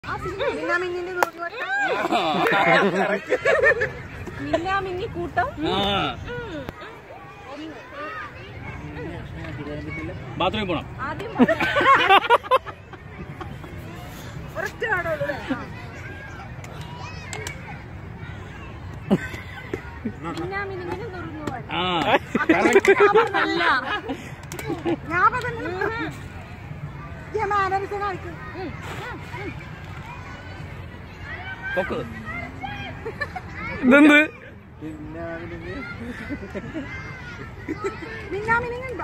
മിന്നാമിന്നിന്റെ നൂറുവട്ടം മിന്നാമിന്നി കൂട്ടം ബാത്റൂമിൽ പോണം ആദ്യം ഒരൊറ്റ പാടുള്ളൂ മിന്നാമിന്നിന്റെ നൂറുവട്ടം ആ അല്ല ഞാൻ പറഞ്ഞു മാനവിസം കാണിക്കും പൊക്ക് ഇതെന്ത് മിന്നാമിനിങ്ങുണ്ടോ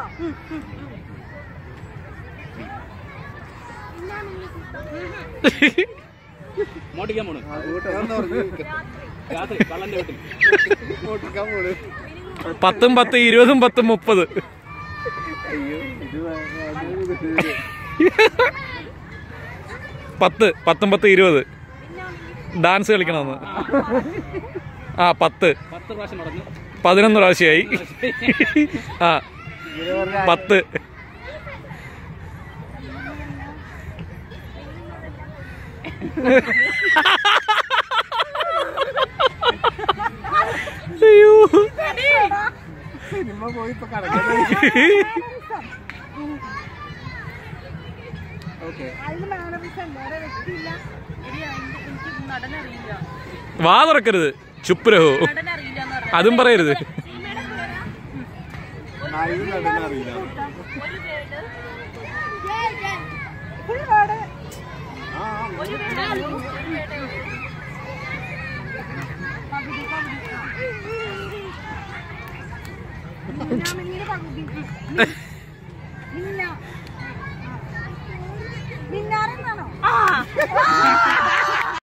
മിന്നാമിന്നി കൂട്ടം മോട്ടിക്കാൻ പോണു രാത്രി കള്ളന്റെ വീട്ടിൽ പത്തും പത്ത് ഇരുപതും പത്തും മുപ്പത് പത്ത് പത്തും പത്ത് ഇരുപത് ഡാൻസ് കളിക്കണമെന്ന് ആ പത്ത് പത്ത് പ്രാവശ്യം നടന്നു പതിനൊന്ന് പ്രാവശ്യമായി ആ പത്ത് അയ്യോ സിനിമ പോയി ഇപ്പൊ ഓക്കെ അതിന് മാനവിസം വേറെ വ്യക്തിയില്ല എനിക്ക് നടനറിയില്ല വാ തുറക്കരുത് ചുപ്പ് രഹോ നടനറിയില്ല എന്ന് പറഞ്ഞു അതും പറയരുത് നായിക നടനറിയില്ല ഫുൾ വേർഡ് ആ പകുതി പകുതി മിന്നാമിന്നിയുടെ പകുതി